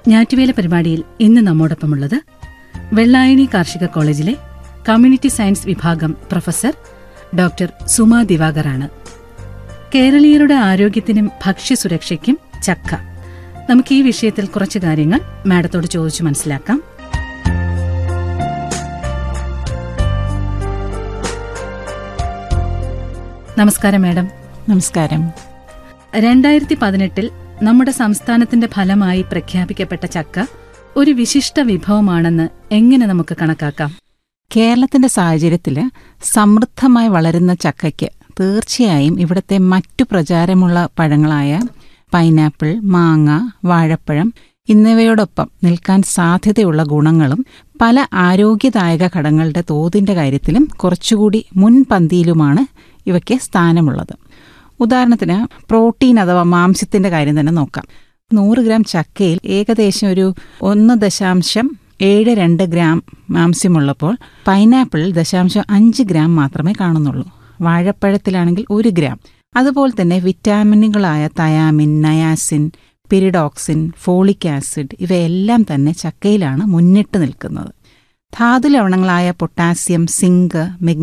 ഞാറ്റുവേല പരിപാടിയിൽ ഇന്ന് നമ്മോടൊപ്പമുള്ളത് വെള്ളായണി കാർഷിക കോളേജിലെ കമ്മ്യൂണിറ്റി സയൻസ് വിഭാഗം പ്രൊഫസർ ഡോക്ടർ സുമ ദിവാകറാണ് കേരളീയരുടെ ആരോഗ്യത്തിനും ഭക്ഷ്യസുരക്ഷയ്ക്കും ചക്ക നമുക്ക് ഈ വിഷയത്തിൽ കുറച്ച് കാര്യങ്ങൾ മാഡത്തോട് ചോദിച്ചു മനസ്സിലാക്കാം നമസ്കാരം മാഡം നമസ്കാരം രണ്ടായിരത്തി പതിനെട്ടിൽ നമ്മുടെ സംസ്ഥാനത്തിന്റെ ഫലമായി പ്രഖ്യാപിക്കപ്പെട്ട ചക്ക ഒരു വിശിഷ്ട വിഭവമാണെന്ന് എങ്ങനെ നമുക്ക് കണക്കാക്കാം കേരളത്തിന്റെ സാഹചര്യത്തിൽ സമൃദ്ധമായി വളരുന്ന ചക്കയ്ക്ക് തീർച്ചയായും ഇവിടുത്തെ മറ്റു പ്രചാരമുള്ള പഴങ്ങളായ പൈനാപ്പിൾ മാങ്ങ വാഴപ്പഴം എന്നിവയോടൊപ്പം നിൽക്കാൻ സാധ്യതയുള്ള ഗുണങ്ങളും പല ആരോഗ്യദായക ഘടകങ്ങളുടെ തോതിന്റെ കാര്യത്തിലും കുറച്ചുകൂടി മുൻപന്തിയിലുമാണ് ഇവയ്ക്ക് സ്ഥാനമുള്ളത് ഉദാഹരണത്തിന് പ്രോട്ടീൻ അഥവാ മാംസ്യത്തിന്റെ കാര്യം തന്നെ നോക്കാം നൂറ് ഗ്രാം ചക്കയിൽ ഏകദേശം ഒരു ഒന്ന് ദശാംശം ഏഴ് രണ്ട് ഗ്രാം മാംസ്യമുള്ളപ്പോൾ പൈനാപ്പിളിൽ ദശാംശം അഞ്ച് ഗ്രാം മാത്രമേ കാണുന്നുള്ളൂ വാഴപ്പഴത്തിലാണെങ്കിൽ ഒരു ഗ്രാം അതുപോലെ തന്നെ വിറ്റാമിനുകളായ thiamine niacin pyridoxine folic acid ഇവയെല്ലാം തന്നെ ചക്കയിലാണ് മുന്നിട്ട് നിൽക്കുന്നത് ധാതു ലവണങ്ങളായ പൊട്ടാസ്യം സിങ്ക്